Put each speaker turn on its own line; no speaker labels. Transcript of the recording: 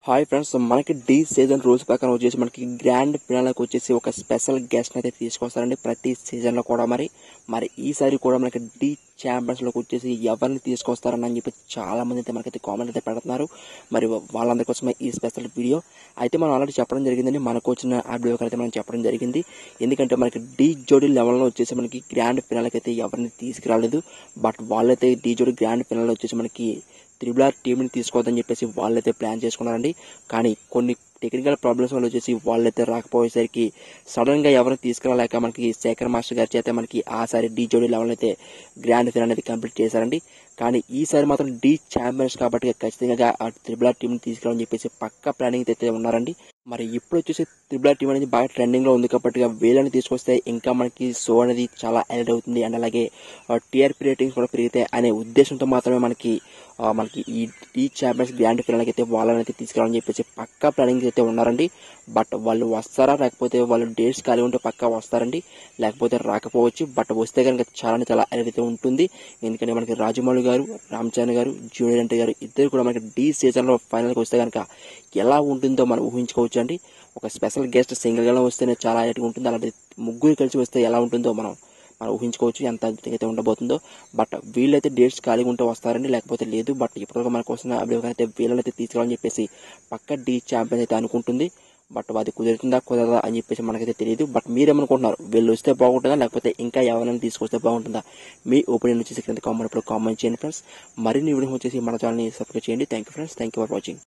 hi friends మనకి Dhee season rules ప్రకారం వచ్చేసి మనకి గ్రాండ్ ఫినాలకు వచ్చేసి ఒక స్పెషల్ గెస్ట్ అయితే తీసుకొస్తారండి ప్రతి సీజన్ లో కూడా మరి మరి ఈసారి కూడా మనకి డి ఛాంపియన్స్ లోకి వచ్చేసి ఎవరిని తీసుకొస్తారని అని చెప్పి చాలా మంది అయితే మనకైతే కామెంట్ అయితే పెడుతున్నారు మరి వాళ్ళందరి కోసమే ఈ స్పెషల్ వీడియో అయితే మనం ఆల్రెడీ చెప్పడం జరిగిందండి మనకు వచ్చిన అప్డేట్ అయితే మనం చెప్పడం జరిగింది ఎందుకంటే మనకి డి జోడీ లెవెల్లో వచ్చేసి మనకి గ్రాండ్ ఫినాలకి అయితే ఎవరిని తీసుకురాలేదు బట్ వాళ్ళైతే డి జోడీ గ్రాండ్ ఫినాల్ వచ్చేసి మనకి త్రిబుల్ ఆర్ టీంని తీసుకోవద్దని చెప్పేసి వాళ్ళైతే ప్లాన్ చేసుకున్నారండి కానీ కొన్ని టెక్నికల్ ప్రాబ్లమ్స్ వల్ల వచ్చేసి వాళ్ళైతే రాకపోయేసరికి సడన్ గా ఎవరిని తీసుకురాలేక మనకి శేఖర్ మాస్టర్ గారి చేత మనకి ఆసారి డి జోడీ లెవెల్ అయితే గ్రాండ్ ఫినాల్ అనేది కంప్లీట్ చేశారండి కానీ ఈసారి మాత్రం డి ఛాంపియన్స్ కాబట్టి ఖచ్చితంగా ఆ త్రిబుల్ ఆర్ టీంని తీసుకురావని చెప్పేసి పక్క ప్లానింగ్ అయితే ఉన్నారండి మరి ఇప్పుడు వచ్చేసి త్రిబుల్ ఆర్ టీం అనేది బాగా ట్రెండింగ్ లో ఉంది కాబట్టి వీళ్ళని తీసుకొస్తే ఇంకా మనకి షో అనేది చాలా హైలైట్ అవుతుంది అండ్ అలాగే టీఆర్పీ రేటింగ్స్ కూడా పెరిగితే అనే ఉద్దేశంతో మాత్రమే మనకి ఆ, మనకి ఈ ఈ ఛాంపియన్స్ గ్రాండ్ ఫినాల్కి అయితే వాళ్ళని అయితే తీసుకురావాలని చెప్పేసి పక్కా ప్లానింగ్ అయితే ఉన్నారండి బట్ వాళ్ళు వస్తారా లేకపోతే వాళ్ళు డేట్స్ ఖాళీ ఉంటే పక్కా వస్తారండి లేకపోతే రాకపోవచ్చు బట్ వస్తే కనుక చాలా అంటే చాలా హైలైట్ అయితే ఉంటుంది ఎందుకంటే మనకి రాజమౌళి గారు రామ్ చరణ్ గారు జూనియర్ ఎన్టీ గారు ఇద్దరు కూడా మనకి డి సీజన్ లో ఫైనల్కి వస్తే కనుక ఎలా ఉంటుందో మనం ఊహించుకోవచ్చు అండి ఒక స్పెషల్ గెస్ట్ సింగిల్ గా వస్తేనే చాలా హైలైట్గా ఉంటుంది అలాంటి ముగ్గురు కలిసి వస్తే ఎలా ఉంటుందో మనం మనం ఊహించుకోవచ్చు ఎంత అద్భుతంగా అయితే ఉండబోతుందో బట్ వీళ్ళైతే డేట్స్ ఖాళీగా ఉంటే వస్తారండి లేకపోతే లేదు బట్ ఇప్పటివరకు మనకు వస్తున్న అప్డేట్ అయితే వీళ్ళనైతే తీసుకురావాలని చెప్పేసి పక్క డి ఛాంపియన్ అయితే అనుకుంటుంది బట్ అది కుదురుతుందా కుదరదా అని చెప్పేసి మనకైతే తెలియదు బట్ మీరేమనుకుంటున్నారు వీళ్ళు వస్తే బాగుంటుందా లేకపోతే ఇంకా ఎవరైనా తీసుకొస్తే బాగుంటుందా మీ ఒపీనియన్ వచ్చేసి కింద కామెంట్ ఇప్పుడు కామెంట్ చేయండి ఫ్రెండ్స్ మరిన్ని వీడియో వచ్చేసి మన ఛానల్ని సబ్స్క్రైబ్ చేయండి thank you friends thank you for watching